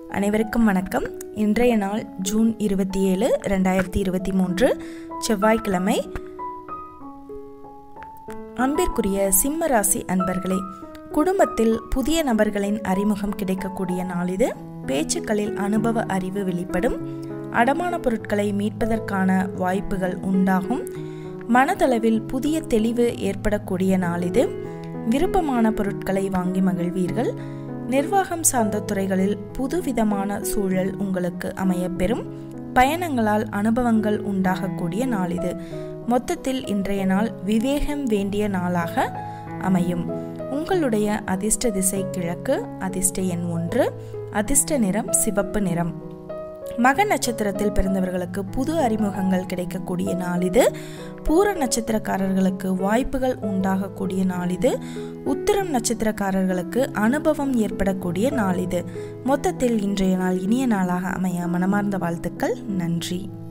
அனைவருக்கும் வணக்கம் இன்றைய நாள் ஜூன் இருபத்தி ஏழு ரெண்டாயிரத்தி இருபத்தி மூன்று செவ்வாய்க்கிழமை அன்பிற்குரிய சிம்ம ராசி அன்பர்களே குடும்பத்தில் புதிய நபர்களின் அறிமுகம் கிடைக்கக்கூடிய நாள் இது பேச்சுக்களில் அனுபவ அறிவு வெளிப்படும் அடமான பொருட்களை மீட்பதற்கான வாய்ப்புகள் உண்டாகும் மனதளவில் புதிய தெளிவு ஏற்படக்கூடிய நாள் இது விருப்பமான பொருட்களை வாங்கி மகிழ்வீர்கள் நிர்வாகம் சார்ந்த துறைகளில் புதுவிதமான சூழல் உங்களுக்கு அமையப்பெறும் பயணங்களால் அனுபவங்கள் உண்டாகக்கூடிய நாள் இது மொத்தத்தில் இன்றைய நாள் விவேகம் வேண்டிய நாளாக அமையும் உங்களுடைய அதிர்ஷ்ட திசை கிழக்கு அதிர்ஷ்ட எண் ஒன்று அதிர்ஷ்ட நிறம் சிவப்பு நிறம் மக நட்சத்திரத்தில் பிறந்தவர்களுக்கு புது அறிமுகங்கள் கிடைக்கக்கூடிய நாள் இது பூர நட்சத்திரக்காரர்களுக்கு வாய்ப்புகள் உண்டாகக்கூடிய நாள் இது உத்திரம் நட்சத்திரக்காரர்களுக்கு அனுபவம் ஏற்படக்கூடிய நாள் இது மொத்தத்தில் இன்றைய நாள் இனிய நாளாக அமைய மனமார்ந்த வாழ்த்துக்கள் நன்றி